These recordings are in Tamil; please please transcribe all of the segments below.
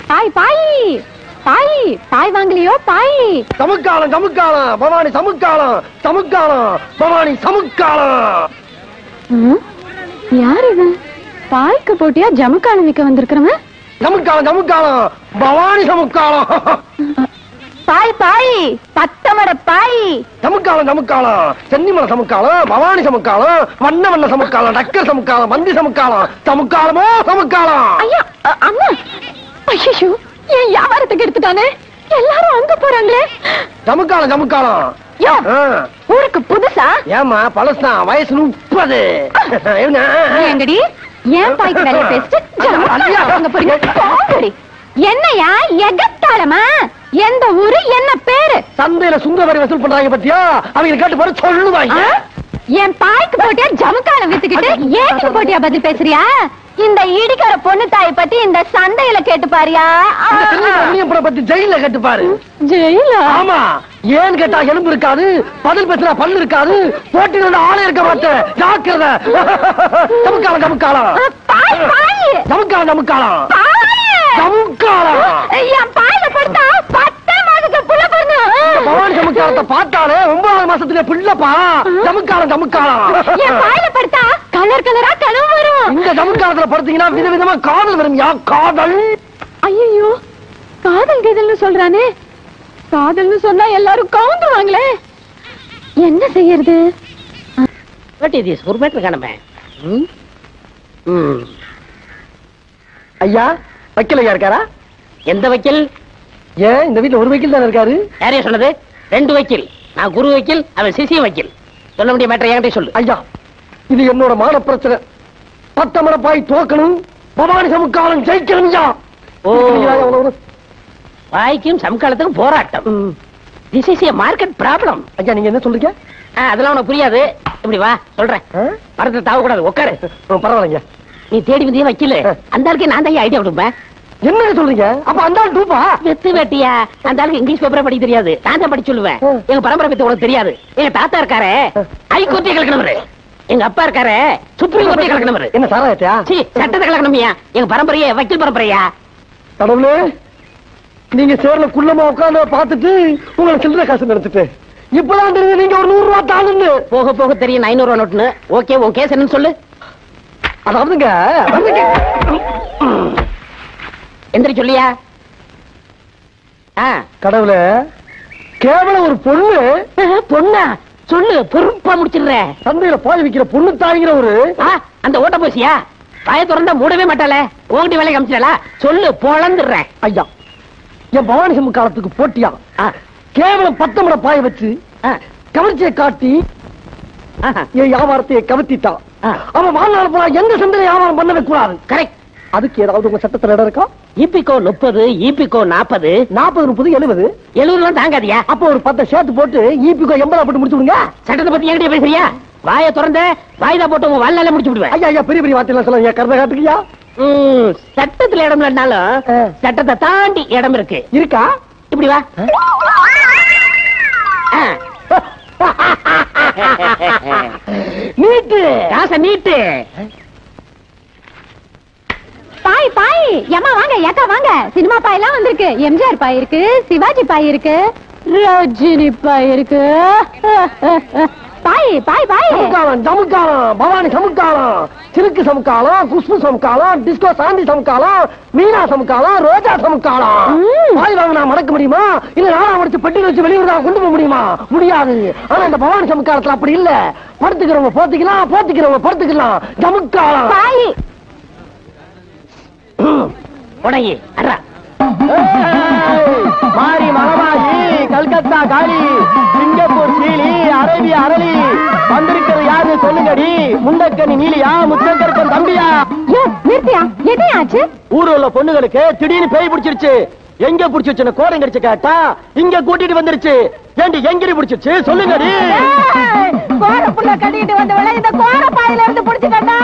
பாய் பாய் பாய் பாய் வாங்கலையோ பாய் சமுக்காலம் சமுக்காலம் பவானி சமுக்காலம் சமுக்காலம் பவானி சமுக்காலம் ம், யார் இவன் பாய்க்கு போட்டியா ஜமுக்காலம் விற்க வந்திருக்கிறவன் சமுக்காலம் சமுக்காலம் பவானி சமுக்காலம் பாய் பாய் பத்தமட பாய் சமுக்காலம் சமுக்காலம் சென்னிமலை சமுக்காலம் பவானி சமுக்காலம் வண்ண வண்ண சமுக்காலம் டக்கர் சமுக்காலம் மந்தி சமுக்காலம் சமுக்காலமோ சமுக்காலம் ஐயா அ- அம்மா ஐயோ என் வியாபாரத்துக்கு எடுத்துட்டானே எல்லாரும் அங்க போறாங்களே சமுக்காலம் சமுக்காலம் யோ ஆ. ஊருக்கு புதுசா ஏமா பழசுதான் வயசு முப்பது என்ன? ஏங்கடி ஏன் பாய்க்கு வேலைய பேசிட்டு ஐயா. அங்க போறீங்க போங்கடி. என்னையா எகத்தாளமா எந்த ஊரு என்ன பேரு சந்தையில சுங்க வரி வசூல் பண்றாங்க பத்தியா அவங்க கேட்டு பாரு ஆ? சொல்லுவாங்க என் பாய்க்கு போட்டியா ஜமுக்காலம் வித்துக்கிட்டு ஏன் போட்டியா பதில் பேசுறியா இந்த இடிக்கிற பொண்ணு தாய் பத்தி இந்த சந்தையில கேட்டு பாரியா இந்த திருநெல்வேலியும் படம் பத்தி ஜெயில கேட்டு பாரு ஜெயிலா ஆமா ஏன் கேட்டா எலும்பு இருக்காது பதில் பேசுனா பல்லு இருக்காது போட்டியில ஆளே இருக்க மாட்டேன் ஜாக்கிரத சமுக்காலம் சமுக்காலம் பாய் பாய் சமுக்காலம் சமுக்காலம் பாய் சமுக்காலம் என் பாயில படுத்தா பத்தே மாதத்துக்கு புள்ள இந்த பிறந்து பவானி சமுக்காலத்தை பார்த்தாலே ஒன்பதாவது மாசத்துல பிள்ளைப்பா சமுக்காலம் சமுக்காலம் என் பாயில படுத்தா கலர் கலரா கனவு வரும் இந்த சமுக்காலத்துல படுத்தீங்கன்னா விதவிதமா காதல் வரும் யா காதல் ஐயோ காதல் கீதல்னு சொல்றானே காதல்னு சொன்னா எல்லாரும் கவுந்துருவாங்களே என்ன செய்யறது வாட் இஸ் திஸ் ஒரு மீட்டர் காணமே ஐயா வக்கீலையா இருக்காரா எந்த வக்கீல் ஏன் இந்த வீட்டுல ஒரு வக்கீல் தானே இருக்காரு யாரையா சொன்னது ரெண்டு வக்கீல் நான் குரு வக்கீல் அவன் சிசிய வக்கீல் சொல்ல முடிய மேட்டர் என்கிட்ட சொல்லு ஐயா இது என்னோட மான பிரச்சனை பத்தமட பாய் தோக்கணும் பவானி சமுக்காலம் ஜெயிக்கணும் ஐயா ஓ. இதுக்கு ஐயா எவ்வளவு வரும்? வாய்க்கும் சமகாலத்துக்கும் போராட்டம் ம். This is a market problem ஐயா நீங்க என்ன சொல்றீங்க அதெல்லாம் உனக்கு புரியாது இப்படி வா சொல்றேன் ஆ? மரத்துல தாவ கூடாது உட்காரு ஆ, பரவாயில்லைங்க நீ தேடி வந்தியே வக்கீல் அந்த ஆளுக்கு நான் தான் ஐடியா கொடுப்பேன் என்னங்க சொல்றீங்க அப்ப அந்த ஆள் டூப்பா வெத்து வெட்டியா அந்த ஆளுக்கு இங்கிலீஷ் பேப்பரை படிக்க தெரியாது நான் தான் படிச்சு சொல்லுவேன் ஆ. எங்க பரம்பரை பத்தி உனக்கு தெரியாது எங்க தாத்தா இருக்காரு ஹைகோர்ட்டை கலக்கணவரு எங்க அப்பா இருக்காரு சுப்ரீம் கோர்ட்டை கலக்கணவரு என்ன சாராயத்தையா சீ சட்டத்தை கலக்கணுமியா எங்க பரம்பரையே வக்கீல் பரம்பரையா கடவுளே நீங்க சேர்ல குள்ளமா உட்கார்ந்து பார்த்துட்டு உங்களை சில்லறை காசு நினைச்சிட்டு இப்பதான் தெரியுது நீங்க ஒரு நூறு ரூபா தாளுன்னு போக போக தெரியும் ஐநூறு ரூபா நோட்டுன்னு ஓகே உன் கேஸ் என்னன்னு சொல்லு அதாவதுங்க வந்துங்க. எந்திரி சொல்லியா ஆ கடவுளே கேவலம் ஒரு பொண்ணு அஹ், பொண்ணா சொல்லு பொறுப்பா முடிச்சிடுறேன் சந்தையில பாய் விக்கிற பொண்ணு தாய்ங்கிற ஒரு ஆ, அந்த ஓட்ட போசியா வாய திறந்தா மூடவே மாட்டாளே உங்ககிட்ட வேலை காமிச்சிடலா சொல்லு பொழந்துடுறேன் ஐயா என் பவானி சிம்ம காலத்துக்கு போட்டியா ஆ, கேவலம் பத்தமட பாய வச்சு ஆ, கவர்ச்சியை காட்டி ஆஹா, என் வியாபாரத்தை கவர்த்திட்டான் ஆ. அவன் வாழ்நாள் போனா எந்த சந்தையில வியாபாரம் பண்ணவே கூடாது கரெக்ட் அதுக்கு ஏதாவது உங்க சட்டத்துல இடம் இருக்கா ஈபிகோ முப்பது ஈபிகோ நாற்பது நாற்பது முப்பது எழுபது எழுபதுலாம் தாங்காதியா அப்போ ஒரு பத்தை சேர்த்து போட்டு ஈபிக்கோ எண்பதா போட்டு முடிச்சு விடுங்க சட்டத்தை பத்தி என்கிட்ட பேசுறியா வாய திறந்த வாய்தா போட்டு உங்க வாழ்நாளே முடிச்சு விடுவேன் ஐயா ஐயா பெரிய பெரிய வார்த்தையெல்லாம் சொல்லுங்க கருத காட்டுக்கியா ம், சட்டத்துல இடம் இல்லைனாலும் ஆ. சட்டத்தை தாண்டி இடம் இருக்கு இருக்கா இப்படி வா ஆ. நீட்டு காசை நீட்டு பாய் பாய் ஏமா வாங்க ஏக்கா வாங்க சினிமா பாய் எல்லாம் வந்திருக்கு எம்ஜிஆர் பாய் இருக்கு சிவாஜி பாய் இருக்கு ரஜினி பாய் இருக்கு பாய் பாய் பாய் சமுக்காலம் ஜமுக்காலம் பவானி சமுக்காலம் சிறுக்கு சமுக்காலம் குஷ்பு சமுக்காலம் டிஸ்கோ சாந்தி சமுக்காலம் மீனா சமுக்காலம் ரோஜா சமுக்காலம் ம். பாய் வாங்க நான் மடக்க முடியுமா இல்ல நானா முடிச்சு பெட்டியில் வச்சு வெளியூர் நான் கொண்டு போக முடியுமா முடியாது ஆனா இந்த பவானி சமுக்காலத்துல அப்படி இல்ல படுத்துக்கிறவங்க போத்திக்கலாம் போத்திக்கிறவங்க படுத்துக்கலாம் ஜமுக்காலம் பாய் உடங்கி அட்ரா மாரி மலமாகி கல்கத்தா காளி சிங்கப்பூர் சீலி அரேபியா அரளி வந்திருக்கிறது யாரு சொல்லுங்கடி முண்டக்கனி நீலியா முத்தங்கருக்கன் தம்பியா யோ நிறுத்தியா எது ஆச்சு ஊர்ல உள்ள பொண்ணுங்களுக்கு திடீர்னு பேய் பிடிச்சிருச்சு எங்க பிடிச்சிருச்சுன்னு கோரம் கடிச்சு கேட்டா இங்க கூட்டிட்டு வந்துருச்சு ஏண்டி எங்கிரி பிடிச்சிருச்சு சொல்லுங்கடி கோர புள்ள கட்டிட்டு வந்தவளே இந்த கோர பாயில இருந்து புடிச்சுக்கண்டா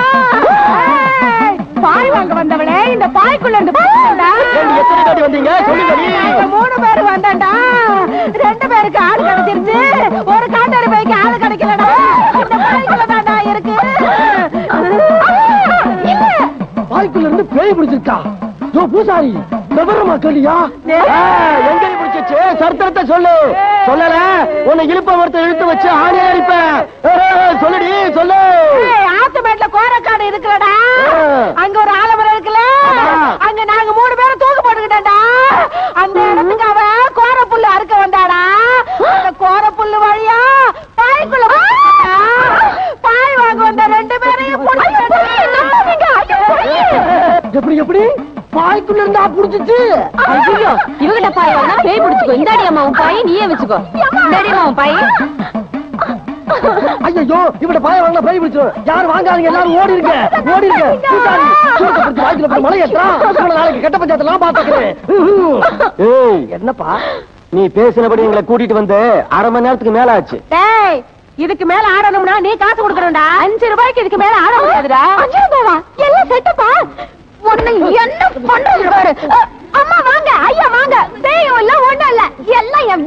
பாய் வாங்க வந்தவளே இந்த பாய்க்குள்ள இருந்து புடிச்சுக்கண்டா ஏண்டி எத்தனை காட்டி வந்தீங்க சொல்லுங்கடி நாங்க மூணு பேர் வந்தேன்டா ரெண்டு பேருக்கு ஆள் கிடைச்சிருச்சு ஒரு காட்டாரி பைக்கு ஆள் கிடைக்கலடா இந்த பாய்க்குள்ள தாண்டா இருக்கு இல்ல வாய்க்குள்ள இருந்து பேய் பிடிச்சிருக்கா யோ பூசாரி விவரமா சொல்லியா எங்க பிடிச்சிச்சு சரித்திரத்தை சொல்லு சொல்லல உன்னை இழுப்ப ஒருத்தர் இழுத்து வச்சு ஆணி அடிப்பேன் ஏய், சொல்லுடி சொல்லு ஆத்துமேட்ல கோரக்காடு இருக்குல்லடா ஆ. அங்க ஒரு ஆலமரம் இருக்குல்ல ஆமா. அங்க நாங்க மூணு பேரும் தூக்கு போட்டுக்கிட்டேன்டா அந்த இடத்துக்கு அவன் கோர புல்லு அறுக்க வந்தாடா அந்த கோர புல்லு வழியா பாய்க்குள்ள போட்டுக்கிட்டா. பாய் வாங்க வந்த ரெண்டு பேரையும் எப்படி எப்படி பாய்க்குள்ள இருந்தா புடிச்சிச்சு ஐயோ இவகிட்ட பாய் வாங்கினா பேய் பிடிச்சுக்கோ இந்தாடி அம்மா உன் பாய் நீயே வச்சுக்கோ இந்தாடி அம்மா உன் பாய் ஐயோ இவட பாய வாங்கினா பை பிடிச்சிடும் யாரும் வாங்காதீங்க எல்லாரும் ஓடி இருக்க ஓடி இருக்க கூட்டாளி, சூட்டை பிடிச்சு வாய்க்குள்ள போய் மலை ஏத்துறான் இவனை நாளைக்கு கெட்ட பஞ்சாயத்தெல்லாம் பாத்துக்கிறேன் ஏய் என்னப்பா நீ பேசினபடி எங்களை கூட்டிட்டு வந்து அரை மணி நேரத்துக்கு மேல ஆச்சு டேய் இதுக்கு மேல ஆடணும்னா நீ காசு கொடுக்கணும்டா அஞ்சு ரூபாய்க்கு இதுக்கு மேல ஆட முடியாதுடா அஞ்சு ரூபாவா எல்லாம் செட்டுப்பா உன்னை என்ன பண்றது பாரு அ, அம்மா வாங்க ஐயா வாங்க பேயும் இல்ல ஒண்ணும் இல்ல எல்லாம் என்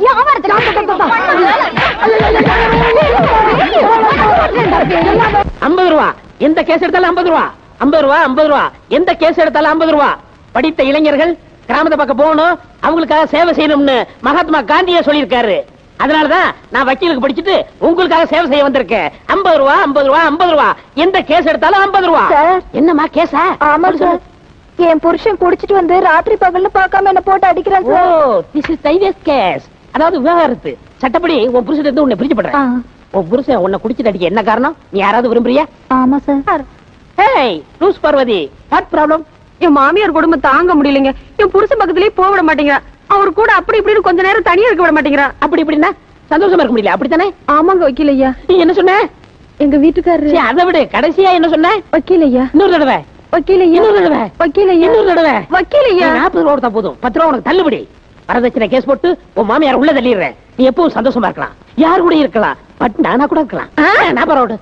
வியாபாரத்துக்கு ஐம்பது ரூபா எந்த கேஸ் எடுத்தாலும் ஐம்பது ரூபா ஐம்பது ரூபா ஐம்பது ரூபா எந்த கேஸ் எடுத்தாலும் ஐம்பது ரூபா படித்த இளைஞர்கள் கிராமத்தை பக்கம் போகணும் அவங்களுக்காக சேவை செய்யணும்னு மகாத்மா காந்தியே சொல்லியிருக்காரு அதனாலதான் நான் வக்கீலுக்கு படிச்சுட்டு உங்களுக்காக சேவை செய்ய வந்திருக்கேன் ஐம்பது ரூபா ஐம்பது ரூபா ஐம்பது ரூபா எந்த கேஸ் எடுத்தாலும் ஐம்பது ரூபா சார். என்னம்மா கேஸா ஆமா சார் என் புருஷன் குடிச்சிட்டு வந்து ராத்திரி பகல்னு பார்க்காம என்ன போட்டு அடிக்கிறான் oh sir this is divorce case அதாவது விவகாரத்து சட்டப்படி உன் புருஷன் இருந்து உன்னை பிரிச்சு ஆ. பண்றேன் உன் புருஷன் உன்னை குடிச்சிட்டு அடிக்க என்ன காரணம் நீ யாராவது விரும்புறியா ஆமா sir hey loose Parvathi what problem என் மாமியார் குடும்பம் தாங்க முடியலங்க என் புருஷன் பக்கத்துலயே போக விட மாட்டேங்கிறா அவர் கூட அப்படி இப்படின்னு கொஞ்ச நேரம் தனியா இருக்க விட மாட்டேங்கிறா அப்படி இப்படின்னா சந்தோஷமா இருக்க முடியல அப்படித்தானே ஆமாங்க வக்கீல் ஐயா நீ என்ன சொன்ன எங்க வீட்டுக்காரரு சரி, அதை விடு கடைசியா என்ன சொன்ன வக்கீல் ஐயா இன்னொரு தடவை வக்கீல் ஐயா இன்னொரு தடவை வக்கீல் ஐயா இன்னொரு தடவை வக்கீல் ஐயா நாற்பது ரூபா கொடுத்தா போதும் பத்து ரூபா உனக்கு தள்ளுபடி வரதட்சணை கேஸ் போட்டு உன் மாமியார் உள்ள தள்ளிடுறேன் நீ எப்பவும் சந்தோஷமா இருக்கலாம் யார் கூட இருக்கலாம் பட் நானா கூட இருக்கலாம் நாற்பது ரோடு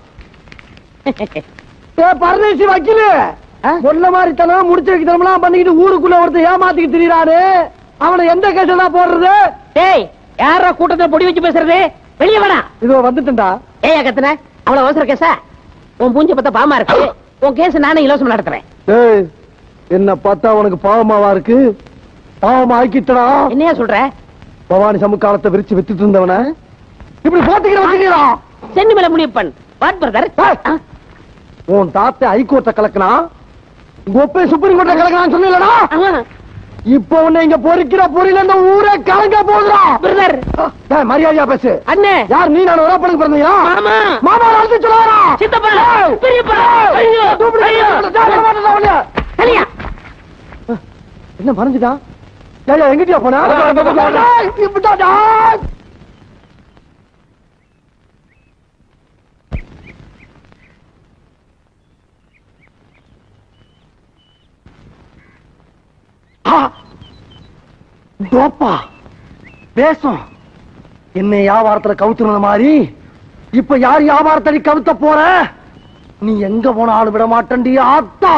ஏ பரதேசி வக்கீலு முன்ன மாதிரி தனம் முடிச்ச வைக்கிறோம்லாம் பண்ணிக்கிட்டு ஊருக்குள்ள ஒருத்தர் ஏமாத்திக்கிட்டு திரியிறாரு அவனை எந்த கேஸ் தான் போடுறது டேய் யாரா கூட்டத்துல பொடி வச்சு பேசுறது வெளியே வாடா இதோ வந்துட்டுண்டா ஏயா கத்துன அவ்வளவு அவசர கேஸா உன் பூஞ்ச பார்த்தா பாமா இருக்கு உன் கேஸ் நானே இலவசம் நடத்துறேன் ஏய் என்ன பார்த்தா உனக்கு பாவமாவா இருக்கு பாவமா ஆக்கிட்டடா என்னையா சொல்ற பவானி சமுக்காலத்தை விரிச்சு வித்துட்டு இருந்தவன இப்படி போட்டுக்கிற வச்சுக்கிறா சென்னி மேல முடியப்பன் வாட் பிரதர் உன் தாத்தை ஹைகோர்ட்ட கலக்கினா உங்க ஒப்பே சுப்ரீம் கோர்ட்ட கலக்கினான்னு சொன்னீங்களா இப்ப உன்னை இங்க பொறிக்கிற பொறியில இந்த ஊரே கலங்க போகுதுடா பிரதர் டேய், மரியாதையா பேசு அண்ணே யார் நீ நான் ஒரு பழங்க பிறந்தீங்களா மாமா மாமா அழைத்து சொல்லாரா சித்தப்பா பெரியப்பா ஐயோ ஐயோ தனியா என்ன மறைஞ்சுட்டான் ஏய் எங்கிட்டயா போனா டேய், இப்படிதான்டா. ஆ, டோப்பா பேசும் என்ன வியாபாரத்துல கவுத்துனது மாதிரி இப்ப யார் வியாபாரத்தை நீ கவுத்த போற நீ எங்க போனாலும் விட மாட்டேன்டி ஆத்தா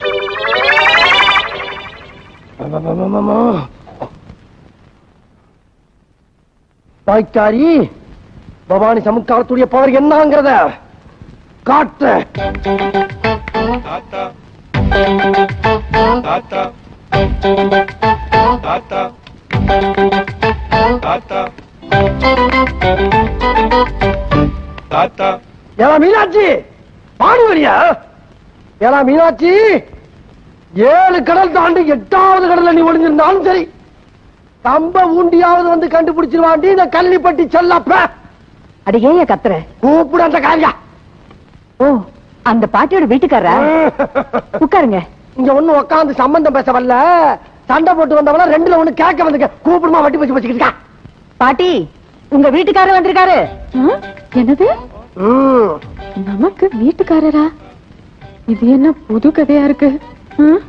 தாய்க்காரி பவானி சமுக்காலத்துடைய பவர் என்னங்கிறத காட்டு Tata. Tata. Tata. Tata. Tata. ஏலா மீனாட்சி பாடி வரியா ஏலா மீனாட்சி ஏழு கடல் தாண்டி எட்டாவது கடல்ல நீ ஒளிஞ்சிருந்தாலும் சரி கம்ப ஊண்டியாவது வந்து கண்டுபிடிச்சிருவாண்டி இந்த கள்ளிப்பட்டி செல்லப்ப அடி ஏன் கத்துற கூப்பிடு அந்த காரியா ஓ அந்த பாட்டியோட வீட்டுக்காரா உட்காருங்க இங்க ஒண்ணு உட்காந்து சம்பந்தம் பேச வரல சண்டை போட்டு வந்தவன ரெண்டுல ஒண்ணு கேட்க வந்துக்க கூப்பிடுமா வட்டி பச்சு வச்சுக்கிட்டா பாட்டி உங்க வீட்டுக்காரர் வந்திருக்காரு என்னது நமக்கு வீட்டுக்காரரா இது என்ன புது கதையா இருக்கு ம்?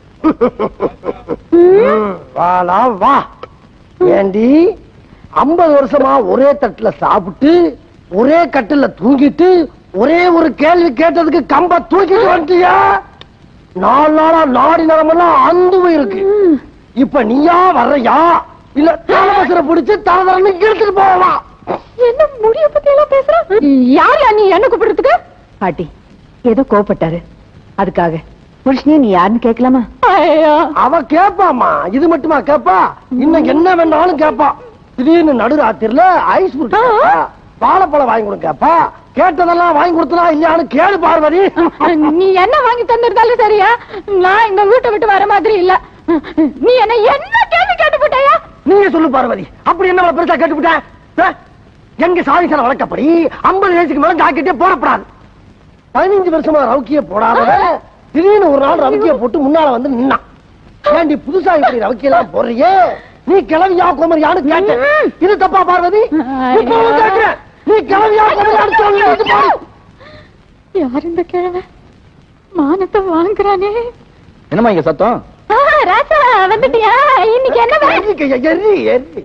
வாலா வா ஏண்டி ஐம்பது வருஷமா ஒரே தட்டுல சாப்பிட்டு ஒரே கட்டுல தூங்கிட்டு ஒரே ஒரு கேள்வி கேட்டதுக்கு கம்ப தூக்கிட்டு வந்துட்டியா நாலு நாளா நாடி நரம்பெல்லாம் அந்து இருக்கு இப்ப நீயா வர்றையா இல்ல தலைவசர பிடிச்சு தலைவரன்னு இழுத்துட்டு போவா என்ன முடிய பத்தி எல்லாம் பேசுற யார் நீ என்ன கூப்பிடுறதுக்கு பாட்டி ஏதோ கோவப்பட்டாரு அதுக்காக புருஷனே நீ யாருன்னு கேட்கலாமா ஐயோ அவ கேப்பாமா இது மட்டுமா கேப்பா இன்னும் என்ன வேணாலும் கேப்பா திடீர்னு நடுராத்திரில ஐஸ் புட்டு கேப்பா, வாழைப்பழம் வாங்கி கொடுங்க கேப்பா கேட்டதெல்லாம் வாங்கி கொடுத்தனா இல்லையான்னு கேளு பார்வதி நீ என்ன வாங்கி தந்திருந்தாலும் சரியா நான் இந்த வீட்டை விட்டு வர மாதிரி இல்ல நீ என்ன என்ன கேள்வி கேட்டு போட்டாயா நீங்க சொல்லு பார்வதி அப்படி என்ன இவ்வளவு பெருசா கேட்டுவிட்டேன் ஆ? எங்க சாதிசன வழக்கப்படி ஐம்பது வயசுக்கு மேல ஜாக்கெட்டே போடப்படாது பதினஞ்சு வருஷமா ரவுக்கிய போடாத திடீர்னு ஒரு நாள் ரவுக்கிய போட்டு முன்னால வந்து நின்னான் ஏண்டி புதுசா இப்படி ரவுக்கியெல்லாம் போடுறியே நீ கிளவியா குமரியான்னு கேட்டேன் இது தப்பா பார்வதி இப்பவும் கேட்கிறேன். நீ கிளவியா குமரியான்னு சொல்லு இது பாரு. யார் இந்த கிழமை மானத்தை வாங்குறானே என்னம்மா இங்க சத்தம் ஆ, ராசா வந்துட்டியா இன்னைக்கு என்ன வே- எரி, எரி, எரி.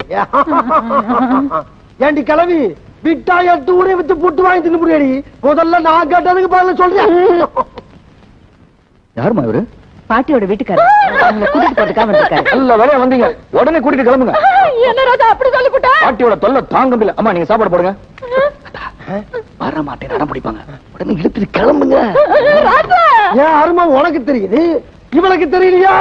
ஏண்டி கிளவி விட்டா எட்டு ஊரே வித்து புட்டு வாங்கி தின்னு முடியாடி முதல்ல நான் கேட்டதுக்கு பதில சொல்றேன் யாருமா இவரு பாட்டியோட வீட்டுக்காரர் அவங்கள கூட்டிட்டு போட்டுக்காம வந்திருக்காரு நல்ல வேலையா வந்தீங்க உடனே கூட்டிட்டு கிளம்புங்க என்ன ராஜா அப்படி சொல்லிவிட்டா பாட்டியோட தொல்லை தாங்க முடியல அம்மா நீங்க சாப்பாடு போடுங்க வர மாட்டேன் அடம் பிடிப்பாங்க உடனே இழுத்துட்டு கிளம்புங்க ராஜா ஏன் அருமை உனக்கு தெரியுது இவளுக்கு தெரியலையா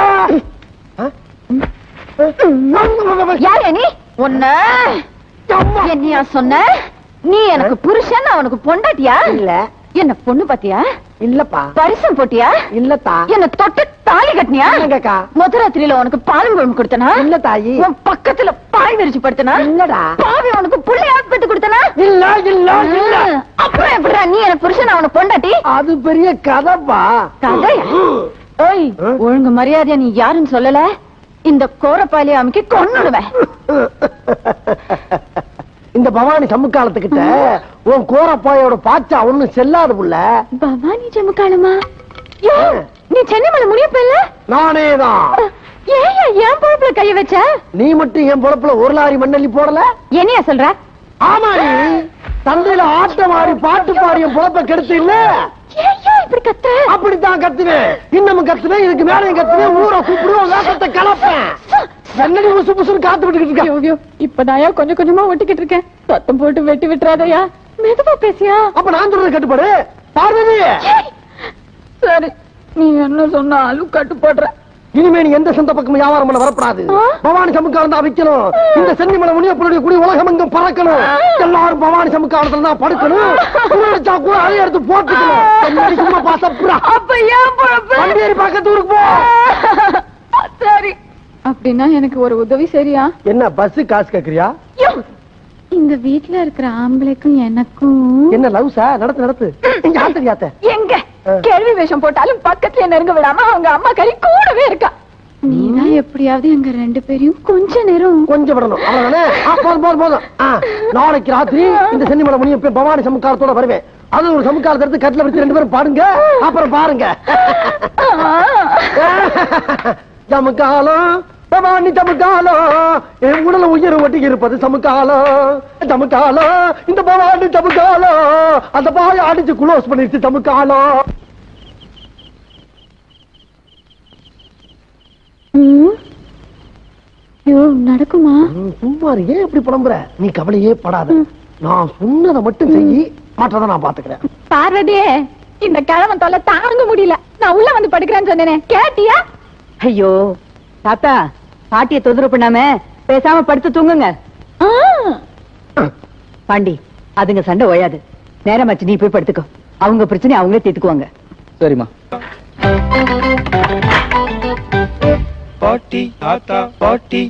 யார் நீ உன்ன என்னையா சொன்ன நீ எனக்கு புருஷன் நான் உனக்கு பொண்டாட்டியா இல்ல என்ன பொண்ணு பாத்தியா இல்லப்பா பரிசம் போட்டியா இல்லத்தா என்ன தொட்டு தாலி கட்டினியா இல்லங்கக்கா. முதராத்திரியில உனக்கு பாலும் குழம்பு கொடுத்தனா இல்ல தாயி உன் பக்கத்துல பாய் விரிச்சு படுத்தனா இல்லடா பாவி உனக்கு புள்ளையா பெத்து கொடுத்தனா இல்ல இல்ல இல்ல அப்புறம் எப்படிடா நீ எனக்கு புருஷன் நான் உனக்கு பொண்டாட்டி அது பெரிய கதைப்பா கதையா? ஓய் ஆ? ஒழுங்கு மரியாதையா நீ யாருன்னு சொல்லல இந்த கோரப்பாலிய அமைக்க கொன்னுடுவேன் இந்த பவானி சமுக்காலத்துக்கிட்ட உன் கோரப்பாயோட பாச்சா ஒண்ணும் செல்லாது புள்ள பவானி ஜமுக்காலமா யோ, நீ சென்னை மேல முடியப்ப இல்ல நானேதான் ஏன் என் பொழப்புல கைய வச்ச நீ மட்டும் என் பொழப்புல ஒரு லாரி மண்ணள்ளி போடல என்னையா சொல்ற ஆமாடி தந்தையில ஆட்டம் ஆடி பாட்டு பாடி என் பொழப்ப கெடுத்து இல்ல ஏய்யா இப்படி கத்த அப்படித்தான் கத்துவேன் இன்னமும் கத்துவேன் இதுக்கு மேலையும் கத்துவேன் ஊரை கூப்பிடுவோம் வேகத்தை கலப்பேன் என்னடி உசு புசுன்னு காத்து விட்டுக்கிட்டு இருக்க ஐயோ இப்பதாயா கொஞ்சம் கொஞ்சமா ஒட்டிக்கிட்டு இருக்கேன் சத்தம் போட்டு வெட்டி விட்டுறாதயா மெதுவா பேசியா அப்ப நான் சொல்றது கட்டுப்பாடு பார்வதி சரி நீ என்ன சொன்னாலும் கட்டுப்படுற இனிமே நீ எந்த சொந்த பக்கம் வியாபாரம் பண்ண வரப்படாது ஆ? பவானி சமுக்காலம் தான் விற்கணும் இந்த சென்னிமலை முனியப்பனுடைய குடி உலகம் எங்கும் பறக்கணும் எல்லாரும் பவானி சமுக்காலத்துல தான் படுக்கணும் குளிர்ச்சா கூட அதை எடுத்து போட்டுக்கணும் என்னடி சும்மா பாசப்புறா அப்ப ஏன் பொழப்பு வண்டியேறி பக்கத்து ஊருக்கு போ சரி அப்படின்னா எனக்கு ஒரு உதவி சரியா என்ன பஸ் காசு கேக்குறியா யோ, இந்த வீட்ல இருக்கிற ஆம்பளைக்கும் எனக்கும் என்ன லவ்ஸா நடத்து நடத்து இங்க ஆத்தடி ஆத்த எங்க ஆ. கேள்வி வேஷம் போட்டாலும் பக்கத்துல நெருங்க விடாம அவங்க அம்மா கறி கூடவே இருக்கா நீதான் எப்படியாவது எங்க ரெண்டு பேரையும் கொஞ்ச நேரம் கொஞ்சம் விடணும் அவ்வளவுதானே ஆ, போதும் போதும் போதும் ஆ, நாளைக்கு ராத்திரி இந்த சென்னிமலை முனியப்பன் பவானி சமுக்காலத்தோட வருவேன் அது ஒரு சமுக்காலத்தை எடுத்து கட்டில வச்சு ரெண்டு பேரும் பாடுங்க அப்புறம் பாருங்க சமுக்காலம் பவானி சமுக்காலம் என் உடல உயிர் ஒட்டி இருப்பது சமுக்காலம் சமுக்காலம் இந்த பவானி சமுக்காலம் அந்த பாய அடிச்சு குளோஸ் பண்ணிருச்சு சமுக்காலம் ம். ஐயோ நடக்குமா ம், சும்மா இரு, ஏன் இப்படி புலம்புற நீ கவலையே படாத நான் சொன்னதை மட்டும் செய் மற்றதை நான் பாத்துக்கிறேன் பார்வதியே இந்த கிழமை தொல்லை தாங்க முடியல நான் உள்ள வந்து படுக்கிறேன்னு சொன்னேனே கேட்டியா ஐயோ தாத்தா பாட்டிய தொந்தரவு பண்ணாம பேசாம படுத்து தூங்குங்க ஆ. பாண்டி அதுங்க சண்டை ஓயாது நேரமாச்சு நீ போய் படுத்துக்கோ அவங்க பிரச்சனை அவங்களே தீர்த்துக்குவாங்க சரிம்மா பாட்டி தாத்தா பாட்டி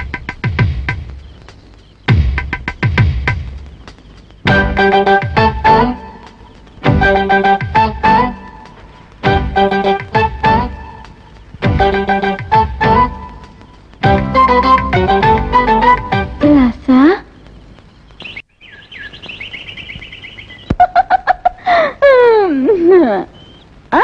ராசா ஆ.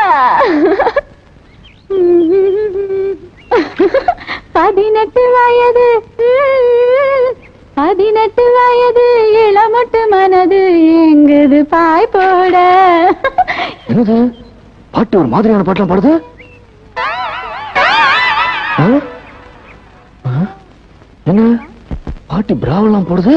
பதினெட்டு வயது ம், பதினெட்டு வயது இளமட்டு மனது எங்குது பாய் போட என்னது பாட்டு ஒரு மாதிரியான பாட்டுலாம் பாடுது ஆ? ஆ? என்ன பாட்டி பிராவெல்லாம் போடுது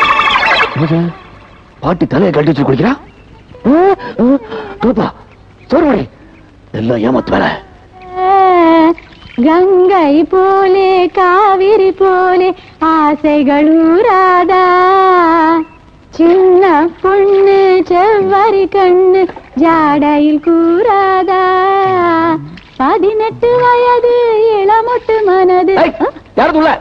என்னது? பாட்டி தலையை கட்டி வச்சு குடிக்கிறா ஆ? ஆ? தோப்பா சோறுபடி எல்லாம் ஏமாத்து வேலை கங்கை போலே காவிரி போலே ஆசைகள் ஊராதா சின்ன பொண்ணு செவ்வரி கண்ணு ஜாடையில் கூறாதா பதினெட்டு வயது இளமொட்டு மனது ஏய், யாரது உள்ள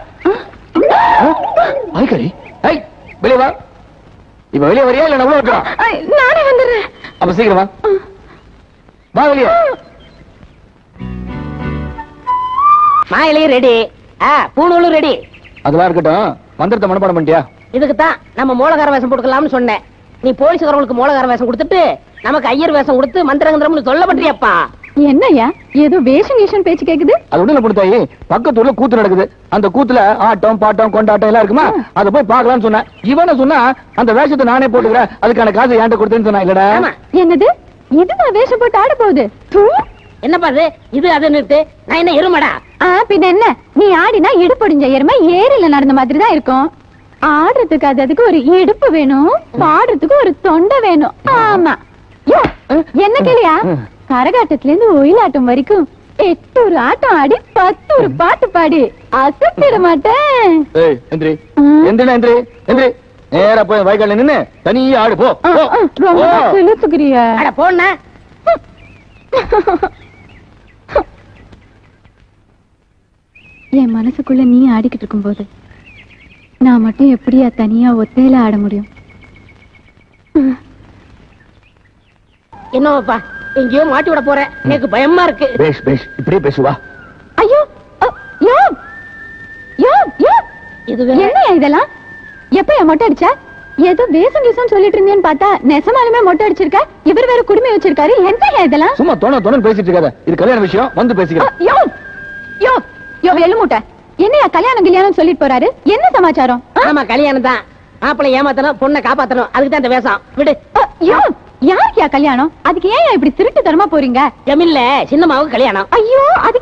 ஐக்கரி ஐய் வெளியே வா இப்ப வெளியே வரியா இல்ல நம்மளும் இருக்கோம் ஐ, நானே வந்துடுறேன் அப்ப சீக்கிரம் வா வா வெளியே மாயிலையும் ரெடி ஆ பூணூலும் ரெடி அதெல்லாம் இருக்கட்டும் மந்திரத்தை மனப்பாடம் பண்ணிட்டியா இதுக்கு தான் நம்ம மூலகார வேஷம் போட்டுக்கலாம்னு சொன்னேன் நீ போலீஸ்காரங்களுக்கு மூலகார வேஷம் கொடுத்துட்டு நமக்கு ஐயர் வேஷம் கொடுத்து மந்திரங்கந்திரம்னு சொல்ல பண்றியப்பா என்னய்யா ஏதோ வேஷம் கீஷன் பேச்சு கேக்குது அது ஒண்ணு கொடுத்தாயி பக்கத்து ஊர்ல கூத்து நடக்குது அந்த கூத்துல ஆட்டம் பாட்டம் கொண்டாட்டம் எல்லாம் இருக்குமா அத போய் பார்க்கலாம்னு சொன்னேன் இவன சொன்னா அந்த வேஷத்தை நானே போட்டுக்கிறேன் அதுக்கான காசு என்கிட்ட கொடுத்தேன்னு சொன்னா இல்லடா ஆமா என்னது இதுவா வேஷம் போட்டு ஆட போகுது தூ. என்னப்பா இது இது அது நிறுத்து நான் என்ன எருமடா ஆ பின்ன என்ன நீ ஆடினா இடுப்பொடிஞ்ச எருமை ஏரியில நடந்த மாதிரி தான் இருக்கும் ஆடுறதுக்கு அது அதுக்கு ஒரு இடுப்பு வேணும் பாடுறதுக்கு ஒரு தொண்டை வேணும் ஆமா யோ, என்ன கேளியா கரகாட்டத்துல இருந்து ஒயிலாட்டம் வரைக்கும் எட்டு ஒரு ஆட்டம் ஆடி பத்து ஒரு பாட்டு பாடி அசத்திட மாட்டேன் ஏய் எந்திரி ம். எந்திரா எந்திரி எந்திரி நேரா போய் வயக்கால நின்னு தனியா ஆடு போ ஆ, போ. ஆ, ரொம்ப போ. செலுத்துக்கிறிய அட போன என் மனசுக்குள்ள நீ ஆடிக்கிட்டு இருக்கும்போது நான் மட்டும் எப்படியா தனியா ஒத்தையில ஆட முடியும் என்னவாப்பா எங்கேயோ மாட்டி விட போறேன் எனக்கு பயமா இருக்கு பேஷ் பேஷ் இப்படியே பேசுவா ஐயோ அ, யோ யோ யோ இது வேற. என்னையா இதெல்லாம் எப்ப என் மொட்டை அடிச்ச ஏதோ வேஷம் கீசம் சொல்லிட்டு இருந்தேன்னு பார்த்தா நெசமாலுமே மொட்டை அடிச்சிருக்க இவர் வேற குடுமி வச்சிருக்காரு என்னையா இதெல்லாம் சும்மா தோண தோணு பேசிட்டு இருக்காத இது கல்யாண விஷயம் வந்து அ, பேசிக்கிறேன் யோ யோ யோ எள்ளு மூட்டை என்னையா கல்யாணம் கல்யாணம் சொல்லிட்டு போறாரு என்ன சமாச்சாரம் அ, ஆமா கல்யாணம் தான் மாப்பிளை ஏமாத்தணும் பொண்ணை காப்பாத்தணும் அதுக்கு தான் இந்த வேஷம் விடு அ, யோ யாருக்கியா கல்யாணம் அதுக்கு ஏன் இப்படி திருட்டு தரமா போறீங்க ஜமீன்ல சின்னம்மாவுக்கு கல்யாணம் ஐயோ அது